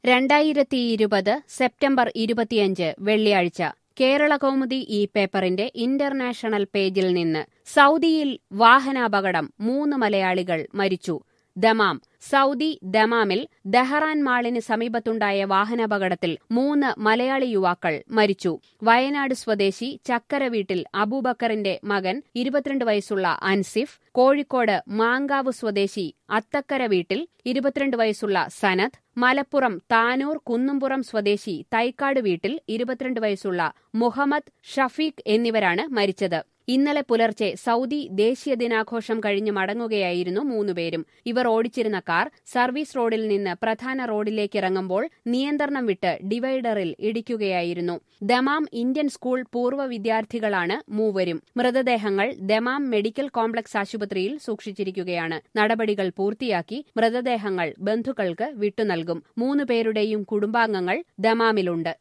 രണ്ടായിരത്തി ഇരുപത് സെപ്റ്റംബർ ഇരുപത്തിയഞ്ച് വെള്ളിയാഴ്ച കേരള കൗമുദി ഈ പേപ്പറിന്റെ ഇന്റർനാഷണൽ പേജിൽ നിന്ന് സൗദിയിൽ വാഹനാപകടം മൂന്ന് മലയാളികൾ മരിച്ചു ദമാം സൗദി ദമാമിൽ ദഹറാൻ മാളിന് സമീപത്തുണ്ടായ വാഹനാപകടത്തിൽ മൂന്ന് മലയാളി യുവാക്കൾ മരിച്ചു വയനാട് സ്വദേശി ചക്കര വീട്ടിൽ അബൂബക്കറിന്റെ മകൻ ഇരുപത്തിരണ്ട് വയസ്സുള്ള അൻസിഫ് കോഴിക്കോട് മാങ്കാവ് സ്വദേശി അത്തക്കര വീട്ടിൽ ഇരുപത്തിരണ്ട് വയസ്സുള്ള സനത് മലപ്പുറം താനൂർ കുന്നുംപുറം സ്വദേശി തൈക്കാട് വീട്ടിൽ ഇരുപത്തിരണ്ട് വയസ്സുള്ള മുഹമ്മദ് ഷഫീഖ് എന്നിവരാണ് മരിച്ചത് ഇന്നലെ പുലർച്ചെ സൗദി ദേശീയ ദിനാഘോഷം കഴിഞ്ഞ് മടങ്ങുകയായിരുന്നു മൂന്നുപേരും ഇവർ ഓടിച്ചിരുന്ന കാർ സർവീസ് റോഡിൽ നിന്ന് പ്രധാന റോഡിലേക്ക് ഇറങ്ങുമ്പോൾ നിയന്ത്രണം വിട്ട് ഡിവൈഡറിൽ ഇടിക്കുകയായിരുന്നു ദമാം ഇന്ത്യൻ സ്കൂൾ പൂർവ്വ വിദ്യാർത്ഥികളാണ് മൂവരും മൃതദേഹങ്ങൾ ദമാം മെഡിക്കൽ കോംപ്ലക്സ് ആശുപത്രിയിൽ സൂക്ഷിച്ചിരിക്കുകയാണ് നടപടികൾ പൂർത്തിയാക്കി മൃതദേഹങ്ങൾ ബന്ധുക്കൾക്ക് വിട്ടുനൽകും മൂന്നുപേരുടെയും കുടുംബാംഗങ്ങൾ ദമാമിലുണ്ട്